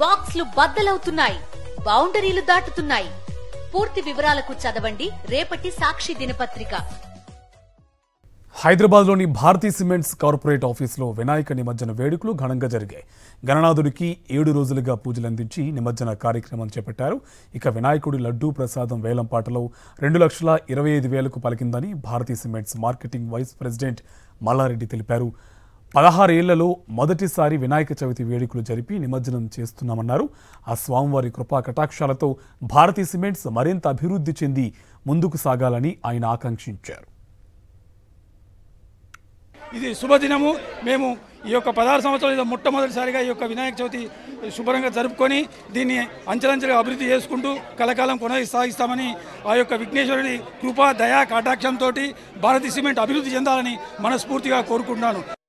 బాక్స్లు బద్దలవుతున్నాయి బౌండరీలు దాటుతున్నాయి పూర్తి వివరాలకు చదవండి రేపటి సాక్షి దినపత్రిక హైదరాబాద్లోని భారతీ సిమెంట్స్ కార్పొరేట్ ఆఫీసులో వినాయక నిమజ్జన వేడుకలు ఘనంగా జరిగాయి గణనాథుడికి ఏడు రోజులుగా పూజలందించి నిమజ్జన కార్యక్రమం చేపట్టారు ఇక వినాయకుడి లడ్డూ ప్రసాదం వేలంపాటలో రెండు లక్షల ఇరవై ఐదు వేలకు పలికిందని Bharathi Cements marketing vice president Mallareddy తెలిపారు పదహారేళ్లలో మొదటిసారి వినాయక చవితి వేడుకలు జరిపి నిమజ్జనం చేస్తున్నామన్నారు ఆ స్వామివారి కృపా కటాక్షాలతో భారతీ సిమెంట్స్ మరింత అభివృద్ధి చెంది ముందుకు సాగాలని ఆయన ఆకాంక్షించారు ఇది శుభదినము మేము ఈ యొక్క పదహారు సంవత్సరాలు ఇది మొట్టమొదటిసారిగా ఈ యొక్క వినాయక చవితి శుభ్రంగా జరుపుకొని దీన్ని అంచెలంచెలుగా అభివృద్ధి చేసుకుంటూ కలకాలం కొనసాగిస్తామని ఆ యొక్క విఘ్నేశ్వరుడి కృపా దయా కటాక్షంతో భారతీ సిమెంట్ అభివృద్ధి చెందాలని మనస్ఫూర్తిగా కోరుకుంటున్నాను